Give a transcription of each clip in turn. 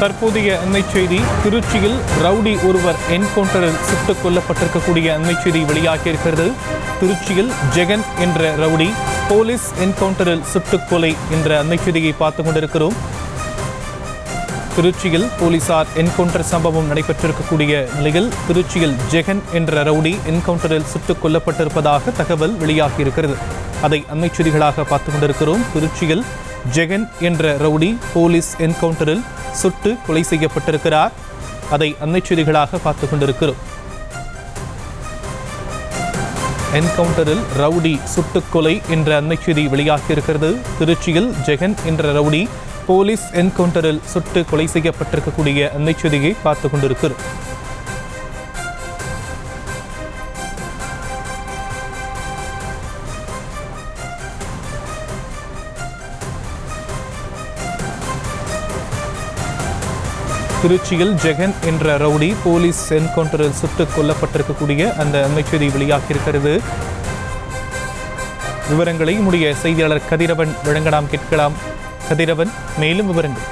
தற்போதைய அண்மை செய்தி திருச்சியில் ரவுடி ஒருவர் என்கவுண்டரில் சுட்டுக் கொல்லப்பட்டிருக்கக்கூடிய அண்மை செய்தி வெளியாகியிருக்கிறது திருச்சியில் ஜெகன் என்ற ரவுடி போலீஸ் என்கவுண்டரில் சுட்டுக் கொலை என்ற அண்மை செய்தியை பார்த்துக் கொண்டிருக்கிறோம் திருச்சியில் போலீசார் என்கவுண்டர் சம்பவம் நடைபெற்றிருக்கக்கூடிய நிலையில் திருச்சியில் ஜெகன் என்ற ரவுடி என்கவுண்டரில் சுட்டுக் கொல்லப்பட்டிருப்பதாக தகவல் வெளியாகியிருக்கிறது அதை அண்மை செய்திகளாக பார்த்துக் கொண்டிருக்கிறோம் திருச்சியில் ஜெகன் என்ற ரவுடி போலீஸ் என்கவுண்டரில் சுட்டு கொலை செய்யப்பட்டிருக்கிறார் அதை அண்மை செய்திகளாக பார்த்துக் கொண்டிருக்கிறோம் என்கவுண்டரில் ரவுடி சுட்டுக் கொலை என்ற அண்மை செய்தி வெளியாகியிருக்கிறது திருச்சியில் ஜெகன் என்ற ரவுடி போலீஸ் என்கவுண்டரில் சுட்டு கொலை செய்யப்பட்டிருக்கக்கூடிய அண்மை செய்தியை பார்த்துக் கொண்டிருக்கிறோம் திருச்சியில் ஜெகன் என்ற ரவுடி போலீஸ் என்கவுண்டரில் சுட்டுக் கொல்லப்பட்டிருக்கக்கூடிய அந்த அண்மை செய்தி வெளியாகியிருக்கிறது விவரங்களை நம்முடைய செய்தியாளர் கதிரவன் வழங்க நாம் கேட்கலாம் கதிரவன் மேலும் விவரங்கள்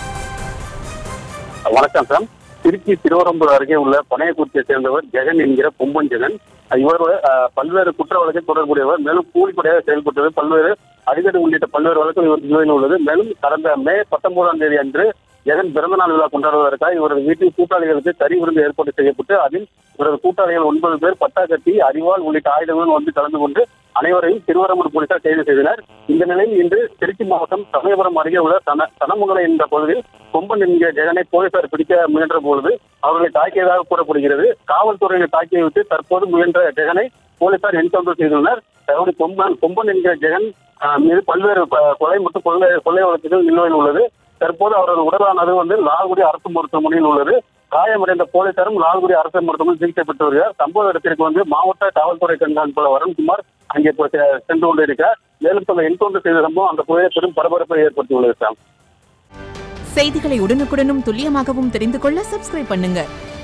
வணக்கம் சார் திருச்சி திருவரம்பூர் அருகே உள்ள பனையக்குறிச்சியை சேர்ந்தவர் ஜெகன் என்கிற பொம்பன் ஜெகன் இவர் அஹ், பல்வேறு குற்ற வழக்கில் தொடர்புடையவர் மேலும் கூலிப்படையாக செயல்பட்டவர் பல்வேறு அடிக்கடி உள்ளிட்ட பல்வேறு வழக்குகள் இவர் நிலுவையில் உள்ளது மேலும் கடந்த மே பத்தொன்பதாம் தேதி அன்று ஜெகன் பிறந்த நாள் விழா கொண்டாடுவதற்காக இவரது வீட்டில் கூட்டாளிகளுக்கு கறி விருந்து ஏற்பாடு செய்யப்பட்டு அதில் இவரது கூட்டாளிகள் ஒன்பது பேர் பட்டா கட்டி அறிவாள் உள்ளிட்ட ஆயுதங்களுடன் வந்து கலந்து கொண்டு அனைவரையும் திருவரம்பூர் போலீசார் கைது செய்தனர் இந்த நிலையில் இன்று திருச்சி மாவட்டம் சமயபுரம் அருகே உள்ள தன தனமுகலை என்ற பகுதியில் கொம்பன் என்கிற ஜெகனை போலீசார் பிடிக்க முயன்ற பொழுது அவர்களை தாக்கியதாக கூறப்படுகிறது காவல்துறையினர் தாக்கியை விட்டு தற்போது முயன்ற ஜெகனை போலீசார் என்கவுண்டர் செய்துள்ளனர் அதாவது கொம்பன் கொம்பன் என்கிற ஜெகன் ஆஹ், மீது பல்வேறு ப- கொலை மற்றும் கொள்ளை கொள்ளை வழக்குகள் நிலுவையில் உள்ளது தற்போது அவரது உடலானது வந்து லால்குடி அரசு மருத்துவமனையில் உள்ளது காயமடைந்த போலீசாரும் லால்குடி அரசு மருத்துவமனையில் சிகிச்சை பெற்று வருகிறார் சம்பவ இடத்திற்கு வந்து மாவட்ட காவல்துறை கண்காணிப்பாளர் வருண்குமார் அங்கே இப்போ செ- சென்று கொண்டிருக்கிறார் மேலும் சில என்கவுண்டர் செய்த சம்பவம் அந்த பகுதியில் பெரும் பரபரப்பை ஏற்படுத்தியுள்ளது சார் செய்திகளை உடனுக்குடனும் துல்லியமாகவும் தெரிந்து கொள்ள சப்ஸ்கிரைப் பண்ணுங்க